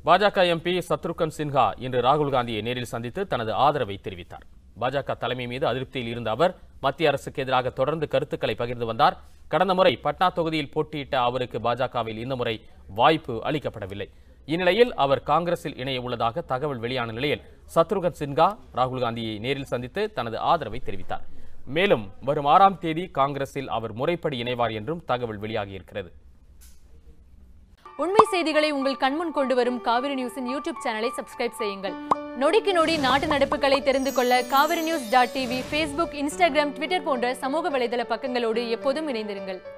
பாஜக எம்பி சத்ருகன் சின்ஹா இன்று ராகுல் காந்தியை நேரில் சந்தித்து தனது ஆதரவை தெரிவித்தார் பாஜக தலைமை மீது அதிருப்தியில் இருந்த அவர் மத்திய அரசுக்கு எதிராக தொடர்ந்து கருத்துக்களை பகிர்ந்து வந்தார் கடந்த முறை பட்னா தொகுதியில் போட்டியிட்ட அவருக்கு பாஜகவில் இந்த முறை வாய்ப்பு அளிக்கப்படவில்லை இந்நிலையில் அவர் காங்கிரஸில் இணைய உள்ளதாக தகவல் வெளியான நிலையில் சத்ருகன் சின்ஹா ராகுல் காந்தியை நேரில் சந்தித்து தனது ஆதரவை தெரிவித்தார் மேலும் வரும் ஆறாம் தேதி காங்கிரஸில் அவர் முறைப்படி இணைவார் என்றும் தகவல் வெளியாகியிருக்கிறது உண்மை செய்திகளை உங்கள் கண்முன் கொண்டு வரும் காவிரி நியூஸின் யூடியூப் சேனலை சப்ஸ்கிரைப் செய்யுங்கள் நொடிக்கு நொடி நாட்டு நடப்புகளை தெரிந்து கொள்ள Kaveri news dot TV Facebook Instagram Twitter போன்ற சமூக வலைதள பக்கங்களோடு எப்போதும் இணைந்திருங்கள்